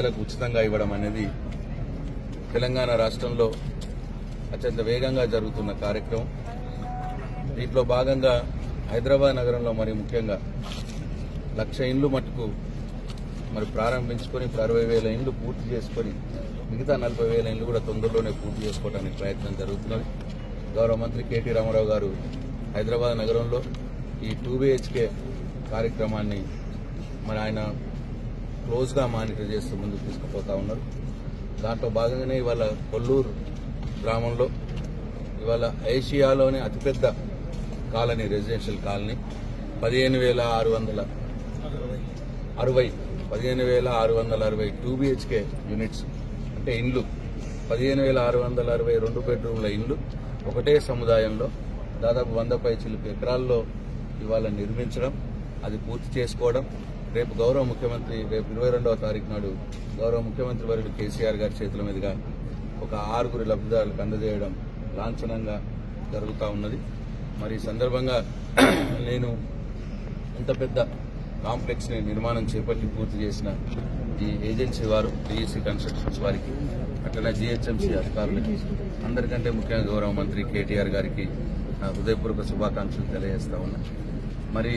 పేదలకు ఉచితంగా ఇవ్వడం అనేది తెలంగాణ రాష్ట్రంలో అత్యంత వేగంగా జరుగుతున్న కార్యక్రమం దీంట్లో భాగంగా హైదరాబాద్ నగరంలో మరి ముఖ్యంగా లక్ష ఇండ్లు మటుకు మరి ప్రారంభించుకొని ఇప్పుడు అరవై వేల ఇండ్లు పూర్తి చేసుకొని మిగతా నలభై వేల ఇండ్లు కూడా తొందరలోనే పూర్తి చేసుకోవడానికి ప్రయత్నం జరుగుతున్నది గౌరవ మంత్రి కేటీ రామారావు గారు హైదరాబాద్ నగరంలో ఈ టూ బిహెచ్కే కార్యక్రమాన్ని మరి ఆయన క్లోజ్గా మానిటర్ చేస్తూ ముందుకు తీసుకుపోతా ఉన్నారు దాంట్లో భాగంగానే ఇవాళ కొల్లూరు గ్రామంలో ఇవాళ ఏషియాలోనే అతిపెద్ద కాలనీ రెసిడెన్షియల్ కాలనీ పదిహేను వేల ఆరు వందల అరవై పదిహేను వేల ఆరు వందల అరవై టూ బిహెచ్కే యూనిట్స్ అంటే ఇండ్లు పదిహేను వేల ఆరు వందల అరవై రెండు బెడ్రూమ్ల ఇండ్లు ఒకటే సముదాయంలో దాదాపు వంద పై చిలుపు ఎకరాల్లో ఇవాళ నిర్మించడం అది పూర్తి చేసుకోవడం రేపు గౌరవ ముఖ్యమంత్రి రేపు ఇరవై రెండవ తారీఖు నాడు గౌరవ ముఖ్యమంత్రి వర్యుడు కేసీఆర్ గారి చేతుల మీదుగా ఒక ఆరుగురు లబ్ధిదారులకు అందజేయడం లాంఛనంగా జరుగుతూ ఉన్నది మరి ఈ సందర్భంగా నేను ఇంత పెద్ద కాంప్లెక్స్ ని నిర్మాణం చేపట్టి పూర్తి చేసిన ఈ ఏజెన్సీ వారు డిఈసీ కన్స్ట్రక్షన్స్ వారికి అట్లనే జిహెచ్ఎంసీ అధికారులకి అందరికంటే ముఖ్యంగా గౌరవ మంత్రి కేటీఆర్ గారికి నా హృదయపూర్వక శుభాకాంక్షలు తెలియజేస్తా ఉన్నా మరి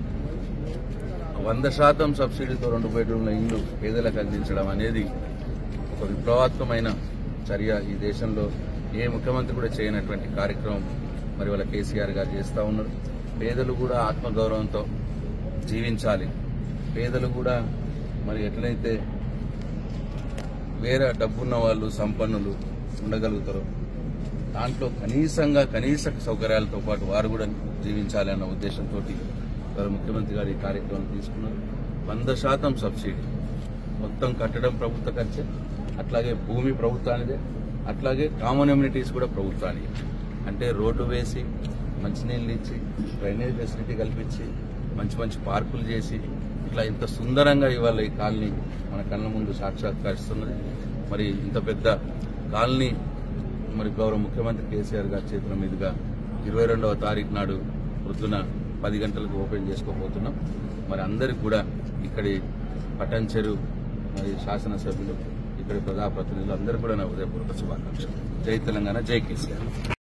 వంద శాతం సబ్సిడీతో రెండు బెడ్రూమ్ల ఇల్లు పేదలకు అందించడం అనేది ఒక విప్లవాత్మకమైన చర్య ఈ దేశంలో ఏ ముఖ్యమంత్రి కూడా చేయనటువంటి కార్యక్రమం మరి వాళ్ళ కేసీఆర్ గారు చేస్తా ఉన్నారు పేదలు కూడా ఆత్మగౌరవంతో జీవించాలి పేదలు కూడా మరి ఎట్లయితే వేరే డబ్బున్న వాళ్ళు సంపన్నులు ఉండగలుగుతారో దాంట్లో కనీసంగా కనీస సౌకర్యాలతో పాటు వారు కూడా జీవించాలి అన్న ఉద్దేశంతో గౌరవ ముఖ్యమంత్రి గారు ఈ కార్యక్రమం తీసుకున్నారు వంద శాతం సబ్సిడీ మొత్తం కట్టడం ప్రభుత్వ ఖర్చే అట్లాగే భూమి ప్రభుత్వానిదే అట్లాగే కామన్ ఎమ్యూనిటీస్ కూడా ప్రభుత్వానికి అంటే రోడ్డు వేసి మంచినీళ్ళు ఇచ్చి డ్రైనేజ్ ఫెసిలిటీ కల్పించి మంచి మంచి పార్కులు చేసి ఇట్లా ఇంత సుందరంగా ఇవాళ ఈ కాలనీ మన కళ్ళ ముందు సాక్షాత్కరిస్తున్నది మరి ఇంత పెద్ద కాలనీ మరి గౌరవ ముఖ్యమంత్రి కేసీఆర్ గారి చేతుల మీదుగా ఇరవై రెండవ తారీఖు నాడు పొద్దున పది గంటలకు ఓపెన్ చేసుకోబోతున్నాం మరి అందరికి కూడా ఇక్కడి పటన్ చెరు మరి శాసనసభ్యులు ఇక్కడి ప్రజాప్రతినిధులు అందరూ కూడా నా హృదయపూర్వక శుభాకాంక్షలు జై తెలంగాణ జై కేసీఆర్